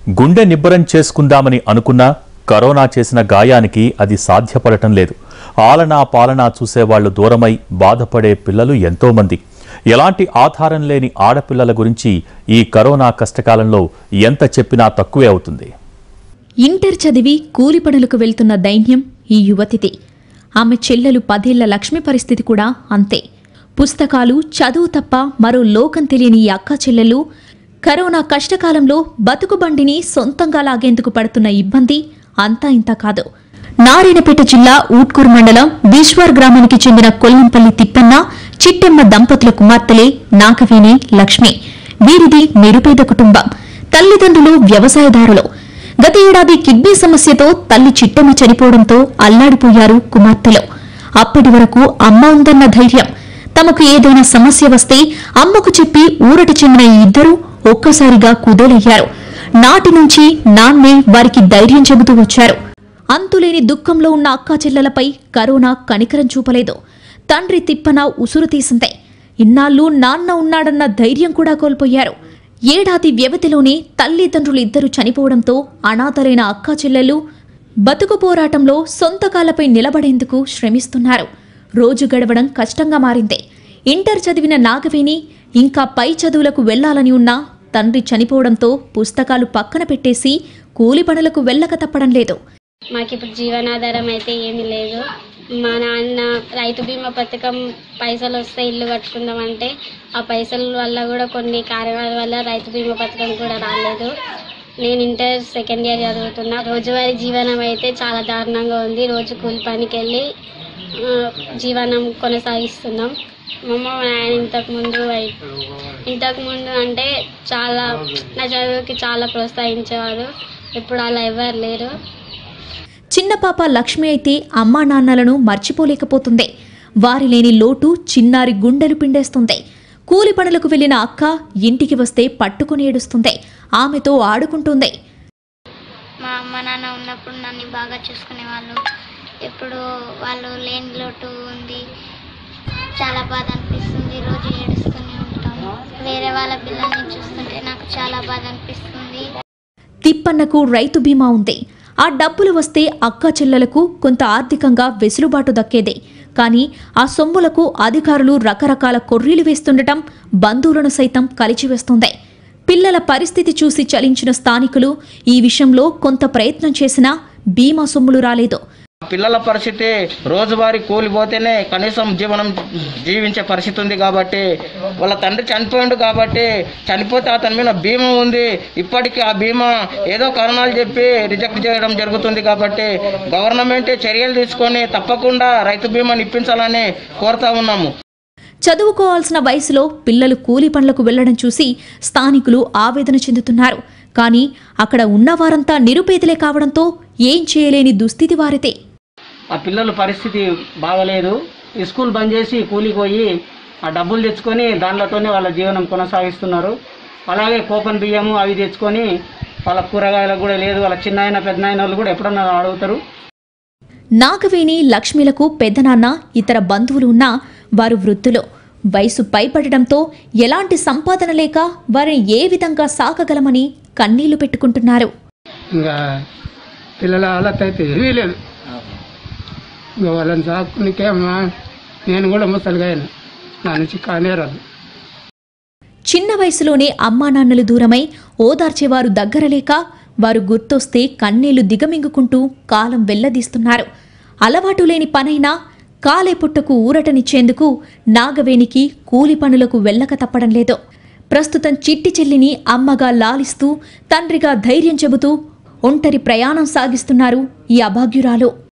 గుండె నిబ్బరం చేసుకుందామని అనుకున్నా కరోనా చేసిన గాయానికి అది సాధ్యపడటం లేదు ఆలనా పాలనా చూసేవాళ్లు దూరమై బాధపడే పిల్లలు ఎంతోమంది ఎలాంటి ఆధారం లేని ఆడపిల్లల గురించి ఈ కరోనా కష్టకాలంలో ఎంత చెప్పినా తక్కువే అవుతుంది ఇంటర్ చదివి కూలి పనులకు వెళ్తున్న దైన్యం ఈ యువతిది ఆమె చెల్లెలు పదేళ్ల లక్ష్మి పరిస్థితి కూడా అంతే పుస్తకాలు చదువు తప్ప మరో లోకం తెలియని ఈ అక్క చెల్లెలు కరోనా కష్టకాలంలో బతుకుబండిని సొంతంగా లాగేందుకు పడుతున్న ఇబ్బంది అంతా ఇంత కాదు నారాయణపేట జిల్లా ఊట్కూరు మండలం బీశ్వర్ గ్రామానికి చెందిన కొల్లంపల్లి తిప్పన్న చిట్టెమ్మ దంపతుల కుమార్తెలే నాగవేణి లక్ష్మి వీరిది నిరుపేద కుటుంబం తల్లిదండ్రులు వ్యవసాయదారులు గత ఏడాది కిడ్నీ సమస్యతో తల్లి చిట్టమ్మ చనిపోవడంతో అల్లాడిపోయారు కుమార్తెలు అప్పటి వరకు అమ్మ ఉందన్న ధైర్యం తమకు ఏదైనా సమస్య వస్తే అమ్మకు చెప్పి ఊరట చెందిన ఈ ఇద్దరూ ఒక్కసారిగా కుదేలయ్యారు నాటి నుంచి నాన్నే వారికి ధైర్యం చెబుతూ వచ్చారు అంతులేని దుఃఖంలో ఉన్న అక్కా చెల్లెలపై కరోనా కనికరం చూపలేదు తండ్రి తిప్పన ఉసురు తీసిందే ఇన్నాళ్ళు నాన్న ఉన్నాడన్న ధైర్యం కూడా కోల్పోయారు ఏడాది వ్యవధిలోనే తల్లిదండ్రులు ఇద్దరు చనిపోవడంతో అనాథలైన అక్కా చెల్లెలు బతుకు పోరాటంలో సొంత కాళ్ళపై నిలబడేందుకు శ్రమిస్తున్నారు రోజు గడవడం కష్టంగా మారింది ఇంటర్ చదివిన నాగవేణి ఇంకా పై చదువులకు వెళ్లాలని ఉన్నా తండ్రి చనిపోవడంతో పుస్తకాలు పక్కన పెట్టేసి కూలి పనులకు వెళ్ళక తప్పడం లేదు మాకు ఇప్పుడు జీవనాధారం అయితే ఏమీ లేదు మా నాన్న రైతు బీమా పథకం పైసలు వస్తే ఇల్లు కట్టుకుందామంటే ఆ పైసల వల్ల కూడా కొన్ని కారణాల వల్ల రైతు బీమా పథకం కూడా రాలేదు నేను ఇంటర్ సెకండ్ ఇయర్ చదువుతున్నా రోజువారీ జీవనం అయితే చాలా దారుణంగా ఉంది రోజు కూలి పనికి వెళ్ళి ఆ, జీవనం కొనసాగిస్తున్నాం మా అమ్మ మా నాయన ఇంతకుముందు వై- ఇంతకుముందు అంటే చాలా నా చదువుకి చాలా ప్రోత్సహించేవారు ఇప్పుడు అలా ఎవరు లేరు చిన్న పాప లక్ష్మి అయితే అమ్మా నాన్నలను మర్చిపోలేకపోతుంది వారి లేని లోటు చిన్నారి గుండెలు పిండేస్తుంది కూలి పనులకు వెళ్లిన అక్క ఇంటికి వస్తే పట్టుకుని ఏడుస్తుంది ఆమెతో ఆడుకుంటుంది మా అమ్మ నాన్న ఉన్నప్పుడు నన్ను బాగా చూసుకునేవాళ్ళు ఇప్పుడు వాళ్ళు లేని లోటు ఉంది చాలా బాధ అనిపిస్తుంది రోజు ఏడుస్తూనే ఉంటాను వేరే వాళ్ళ పిల్లల్ని చూస్తుంటే నాకు చాలా బాధ అనిపిస్తుంది తిప్పన్నకు రైతు బీమా ఉంది ఆ డబ్బులు వస్తే అక్క చెల్లెలకు కొంత ఆర్థికంగా వెసులుబాటు దక్కేదే కానీ ఆ సొమ్ములకు అధికారులు రకరకాల కొర్రీలు వేస్తుండటం బంధువులను సైతం కలిచివేస్తుంది పిల్లల పరిస్థితి చూసి చలించిన స్థానికులు ఈ విషయంలో కొంత ప్రయత్నం చేసినా బీమా సొమ్ములు రాలేదు పిల్లల పరిస్థితి రోజువారీ కూలిపోతేనే కనీసం జీవనం జీవించే పరిస్థితి ఉంది కాబట్టి వాళ్ళ తండ్రి చనిపోయిండు కాబట్టి చనిపోతే అతని మీద బీమా ఉంది ఇప్పటికీ ఆ బీమా ఏదో కారణాలు చెప్పి రిజెక్ట్ చేయడం జరుగుతుంది కాబట్టి గవర్నమెంట్ చర్యలు తీసుకొని తప్పకుండా రైతు బీమాని ఇప్పించాలని కోరుతా ఉన్నాము చదువుకోవాల్సిన వయసులో పిల్లలు కూలి పనులకు వెళ్లడం చూసి స్థానికులు ఆవేదన చెందుతున్నారు కానీ అక్కడ ఉన్నవారంతా నిరుపేదలే కావడంతో ఏం చేయలేని దుస్థితి వారితే ఆ పిల్లల పరిస్థితి బాగలేదు ఈ స్కూల్ బంద్ చేసి కూలికి పోయి ఆ డబ్బులు తెచ్చుకొని దాంట్లోనే వాళ్ళ జీవనం కొనసాగిస్తున్నారు అలాగే కూపన్ బియ్యము అవి తెచ్చుకొని వాళ్ళ కూరగాయలకు కూడా లేదు వాళ్ళ చిన్న ఆయన పెద్ద ఆయన వాళ్ళు కూడా ఎప్పుడన్నా అడుగుతారు నాగవేణి లక్ష్మిలకు పెద్దనాన్న ఇతర బంధువులు ఉన్నా వారు వృద్ధులు వయసు పైపడడంతో ఎలాంటి సంపాదన లేక వారిని ఏ విధంగా సాకగలమని కన్నీళ్లు పెట్టుకుంటున్నారు ఇంకా పిల్లల హాలత్ అయితే ఏమీ లేదు ఇంకా వాళ్ళని సాకునికేమ్మా నేను కూడా ముసలిగా అయినా నా నుంచి కానే రాదు చిన్న వయసులోనే అమ్మా నాన్నలు దూరమై ఓదార్చేవారు దగ్గర లేక వారు గుర్తొస్తే కన్నీళ్లు దిగమింగుకుంటూ కాలం వెల్లదీస్తున్నారు అలవాటు లేని పనైనా కాలే పుట్టకు ఊరటనిచ్చేందుకు నాగవేణికి కూలి పనులకు వెళ్ళక తప్పడం లేదు ప్రస్తుతం చిట్టి చెల్లిని అమ్మగా లాలిస్తూ తండ్రిగా ధైర్యం చెబుతూ ఒంటరి ప్రయాణం సాగిస్తున్నారు ఈ అభాగ్యురాలు